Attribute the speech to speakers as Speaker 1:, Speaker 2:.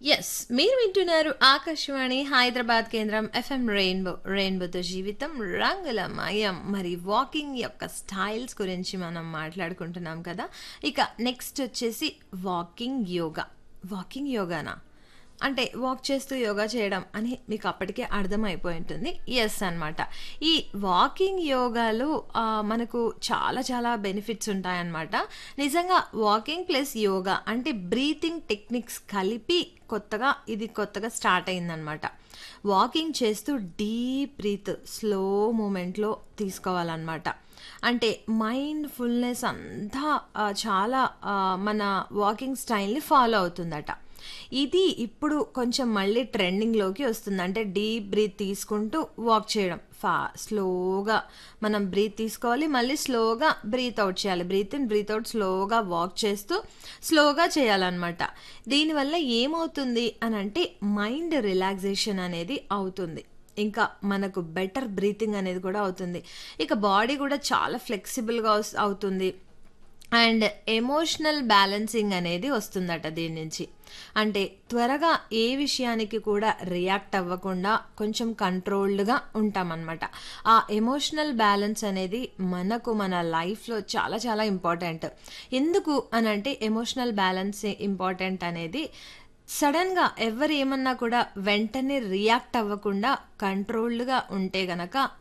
Speaker 1: yes మీరు వింటున్నారు ఆకాశవాణి హైదరాబాద్ కేంద్రం ఎఫ్ఎం రెయిన్బో రెయిన్బోతో జీవితం రంగులమయం మరి వాకింగ్ యొక్క స్టైల్స్ గురించి మనం మాట్లాడుకుంటున్నాం కదా ఇక నెక్స్ట్ వచ్చేసి వాకింగ్ యోగా వాకింగ్ యోగానా అంటే వాక్ చేస్తూ యోగా చేయడం అని మీకు అప్పటికే అర్థమైపోయి ఉంటుంది ఎస్ అనమాట ఈ వాకింగ్ యోగాలో ఆ, మనకు చాలా చాలా బెనిఫిట్స్ ఉంటాయన్నమాట నిజంగా వాకింగ్ ప్లస్ యోగా అంటే బ్రీతింగ్ టెక్నిక్స్ కలిపి కొత్తగా ఇది కొత్తగా స్టార్ట్ అయిందనమాట వాకింగ్ చేస్తూ డీప్ బ్రీత్ స్లో మూమెంట్లో తీసుకోవాలన్నమాట అంటే మైండ్ ఫుల్నెస్ అంతా ఆ, చాలా ఆ, మన వాకింగ్ స్టైల్ని ఫాలో అవుతుందట ఇది ఇప్పుడు కొంచెం మళ్ళీ ట్రెండింగ్లోకి వస్తుంది అంటే డీప్ బ్రీత్ తీసుకుంటూ వాక్ చేయడం ఫా స్లోగా మనం బ్రీత్ తీసుకోవాలి మళ్ళీ స్లోగా బ్రీత్ అవుట్ చేయాలి బ్రీత్ ఇన్ బ్రీత్ అవుట్ స్లోగా వాక్ చేస్తూ స్లోగా చేయాలన్నమాట దీనివల్ల ఏమవుతుంది అని అంటే మైండ్ రిలాక్సేషన్ అనేది అవుతుంది ఇంకా మనకు బెటర్ బ్రీతింగ్ అనేది కూడా అవుతుంది ఇక బాడీ కూడా చాలా ఫ్లెక్సిబుల్గా అవుతుంది అండ్ ఎమోషనల్ బ్యాలెన్సింగ్ అనేది వస్తుందట దీని నుంచి అంటే త్వరగా ఏ విషయానికి కూడా రియాక్ట్ అవ్వకుండా కొంచెం కంట్రోల్డ్గా ఉంటామన్నమాట ఆ ఎమోషనల్ బ్యాలెన్స్ అనేది మనకు మన లైఫ్లో చాలా చాలా ఇంపార్టెంట్ ఎందుకు అని అంటే ఎమోషనల్ బ్యాలెన్స్ ఇంపార్టెంట్ అనేది సడన్గా ఎవరు ఏమన్నా కూడా వెంటనే రియాక్ట్ అవ్వకుండా కంట్రోల్డ్గా ఉంటే గనక